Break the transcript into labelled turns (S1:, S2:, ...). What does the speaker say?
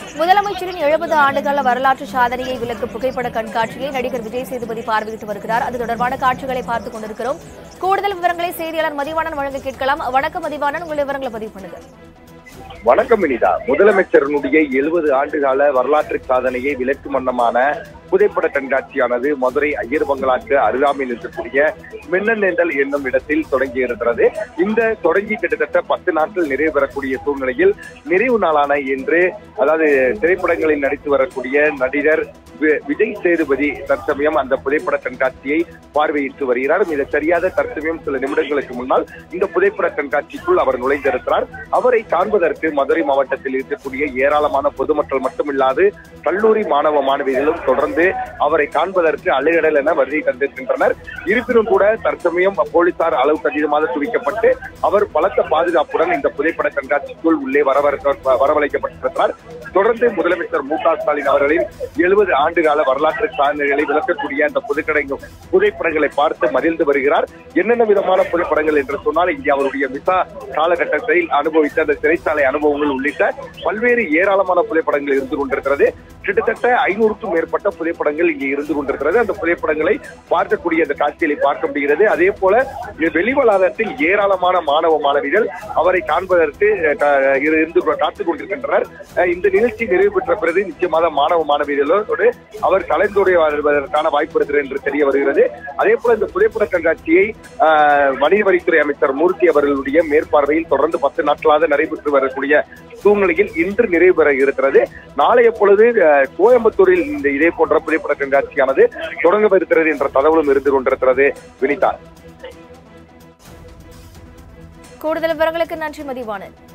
S1: முதலமைச்சரின் எழுபது ஆண்டுகால வரலாற்று சாதனையை விளக்கும் புகைப்பட கண்காட்சியை நடிகர் விஜய் சேதுபதி பார்வையிட்டு வருகிறார் அது தொடர்பான காட்சிகளை பார்த்துக் கொண்டிருக்கிறோம் கூடுதல் விவரங்களை செய்தியாளர் மதிவாணன் வழங்க கேட்கலாம் வணக்கம் மதிவாணன் உங்கள் விவரங்களை பதிவு பண்ணுங்க
S2: வணக்கம் வினிதா முதலமைச்சரனுடைய எழுபது ஆண்டுகால வரலாற்று சாதனையை விளக்கும் வண்ணமான புதைப்பட கண்காட்சியானது மதுரை ஐயர் பங்களாக்கு அருகாமையில் இருக்கக்கூடிய மின்னநேந்தல் என்னும் இடத்தில் தொடங்கி இருக்கிறது இந்த தொடங்கி கிட்டத்தட்ட பத்து நாட்கள் நிறைவு பெறக்கூடிய சூழ்நிலையில் நிறைவு நாளான இன்று அதாவது திரைப்படங்களில் நடித்து வரக்கூடிய நடிகர் வி- விஜய் சேதுபதி தற்சமயம் அந்த புதைப்பட கண்காட்சியை பார்வையிட்டு வருகிறார் மிக சரியாக தற்சமயம் சில நிமிடங்களுக்கு முன்னால் இந்த புதைப்பட கண்காட்சிக்குள் அவர் நுழைந்திருக்கிறார் அவரை காண்பதற்கு மதுரை மாவட்டத்தில் இருக்கக்கூடிய ஏராளமான பொதுமக்கள் மட்டுமில்லாது கல்லூரி மாணவ மாணவிகளும் தொடர்ந்து அவரை காண்பதற்கு அலையடல் என வருகை தந்திருக்கின்றனர் இருப்பினும் கூட தற்சமயம் போலீசார் அளவுக்கு அதிகமாக குவிக்கப்பட்டு அவர் பலத்த பாதுகாப்புடன் இந்த புதைப்பட கண்காட்சிக்குள் உள்ளே வரவழைக்க வரவழைக்கப்பட்டிருக்கிறார் தொடர்ந்து முதலமைச்சர் மு க ஸ்டாலின் அவர்களின் எழுபது ஆண்டுகால வரலாற்று சாதனைகளை விளக்கக்கூடிய அந்த புதுக்கடை புகைப்படங்களை பார்த்து மகிழ்ந்து வருகிறார் என்னென்ன விதமான புகைப்படங்கள் என்று சொன்னால் இங்கே அவருடைய விசா காலகட்டத்தில் அனுபவித்த அந்த சிறைச்சாலை அனுபவங்கள் உள்ளிட்ட பல்வேறு ஏராளமான புகைப்படங்கள் இருந்து கொண்டிருக்கிறது கிட்டத்தட்ட ஐநூறுக்கும் மேற்பட்ட புகைப்படங்கள் இங்கே இருந்து கொண்டிருக்கிறது அந்த புகைப்படங்களை பார்க்கக்கூடிய அந்த காட்சிகளை பார்க்க முடிகிறது அதே போல இங்க வெளிவளாகத்தில் ஏராளமான மாணவ மாணவிகள் அவரை காண்பதற்கு அஹ், கா- இருந்து காத்துக் கொண்டிருக்கின்றனர் அஹ், இந்த நிகழ்ச்சி நிறைவு பெற்ற பிறகு நிச்சயமாக மாணவ மாணவிகளோடு அவர் கலந்துரையாடுவதற்கான வாய்ப்பு இருக்கிறது என்று தெரிய வருகிறது அதே போல இந்த புகைப்பட கண்காட்சியை அஹ், வணிக வரித்துறை அமைச்சர் மூர்த்தி அவர்களுடைய மேற்பார்வையில் தொடர்ந்து பத்து நாட்களாக நடைபெற்று வரக்கூடிய சூழ்நிலையில் இன்று நிறைவு பெற இருக்கிறது நாளைய பொழுது அஹ், கோயம்புத்தூரில் இந்த இதே போன்ற புகைப்பட கண்காட்சியானது தொடங்கவிருக்கிறது என்ற தகவலும் இருந்து கொண்டிருக்கிறது வினிதா
S1: கூடுதல் விவரங்களுக்கு நன்றி மதிவாணன்